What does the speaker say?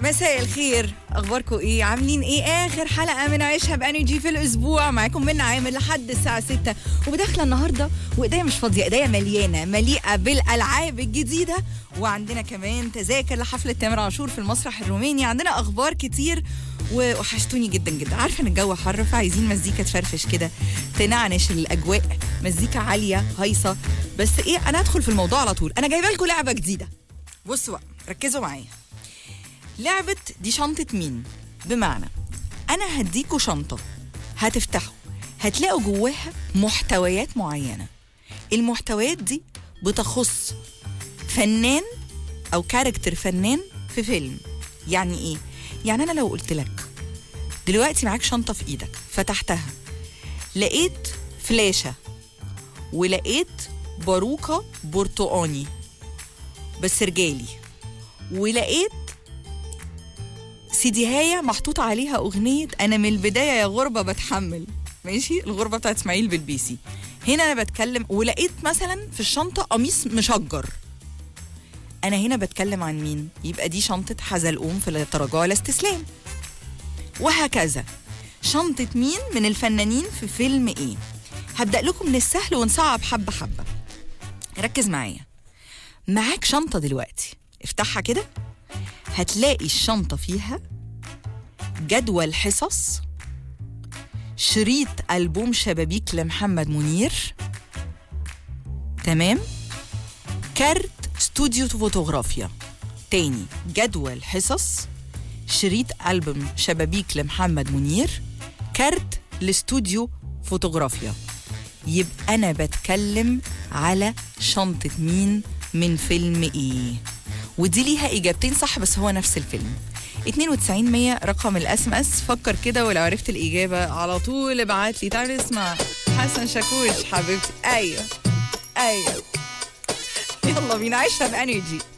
مساء الخير اخباركم ايه عاملين ايه اخر حلقه من عيشها بانرجي في الاسبوع معاكم من عامر لحد الساعه 6 وبداخله النهارده وايديا مش فاضيه ايديا مليانه مليئه بالالعاب الجديده وعندنا كمان تذاكر لحفله تامر عاشور في المسرح الروماني عندنا اخبار كتير ووحشتوني جدا جدا عارفه ان الجو حر فعايزين مزيكا تفرفش كده تنعنش الاجواء مزيكا عاليه هايصه بس ايه انا هدخل في الموضوع على طول انا جايبه لكم لعبه جديده بصوا بقى ركزوا معايا لعبة دي شنطة مين؟ بمعنى أنا هديكوا شنطة هتفتحوا هتلاقوا جواها محتويات معينة المحتويات دي بتخص فنان أو كاركتر فنان في فيلم يعني إيه؟ يعني أنا لو قلت لك دلوقتي معاك شنطة في إيدك فتحتها لقيت فلاشة ولقيت باروكة برتقاني بس رجالي ولقيت سيديهاية محطوط عليها أغنية أنا من البداية يا غربة بتحمل ماشي الغربة بتاعت إسماعيل بالبيسي هنا أنا بتكلم ولقيت مثلا في الشنطة قميص مشجر أنا هنا بتكلم عن مين يبقى دي شنطة حزلقوم في التراجع والاستسلام وهكذا شنطة مين من الفنانين في فيلم إيه هبدأ لكم من السهل ونصعب حبة حبة ركز معايا معاك شنطة دلوقتي افتحها كده هتلاقي الشنطة فيها جدول حصص شريط ألبوم شبابيك لمحمد منير تمام كارت استوديو فوتوغرافيا تاني جدول حصص شريط ألبوم شبابيك لمحمد منير كارت لاستوديو فوتوغرافيا يبقى أنا بتكلم على شنطة مين من فيلم إيه ودي ليها اجابتين صح بس هو نفس الفيلم 92 100 رقم الاس ام اس فكر كده ولو عرفت الاجابه على طول ابعت لي تعالى نسمع حسن شاكوش حبيبتي ايوه ايوه يلا بينا عيشها بانرجي